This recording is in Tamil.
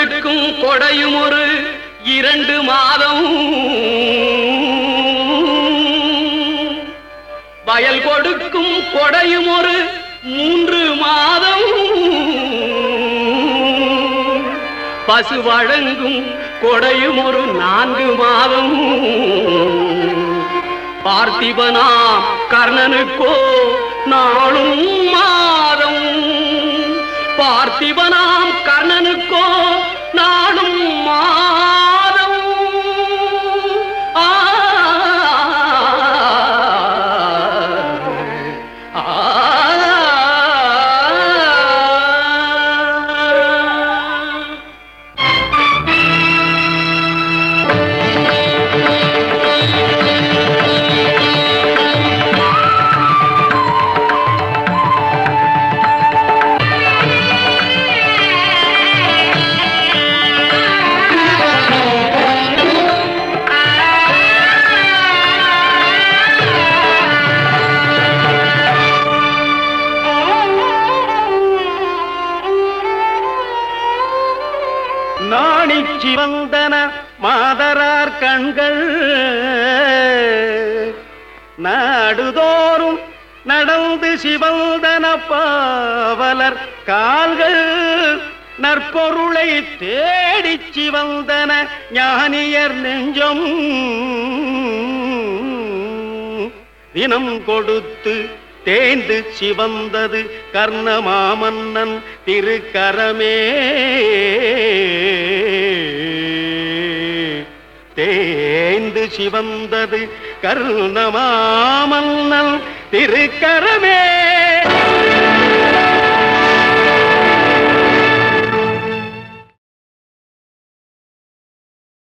கொடுக்கும் கொடையும் ஒரு இரண்டு மாதம் வயல் கொடுக்கும் கொடையும் ஒரு மூன்று மாதம் பசு வழங்கும் கொடையும் ஒரு நான்கு மாதம் பார்த்திபனாம் கர்ணனுக்கோ நாளும் மாதம் பார்த்திபனாம் கர்ணனுக்கோ நாளும் மாதம் ஆ ஆ நாணிச் சிவந்தன மாதரார் கண்கள் நாடுதோறும் நடந்து சிவந்தன பாவலர் கால்கள் நற்பொருளை தேடிச் சிவந்தன ஞானியர் நெஞ்சம் தினம் கொடுத்து தேய்ந்து சிவந்தது கர்ணமாமன்னன் திருக்கரமே தேய்ந்து சிவந்தது கர்ணமாமன்னன் திருக்கரமே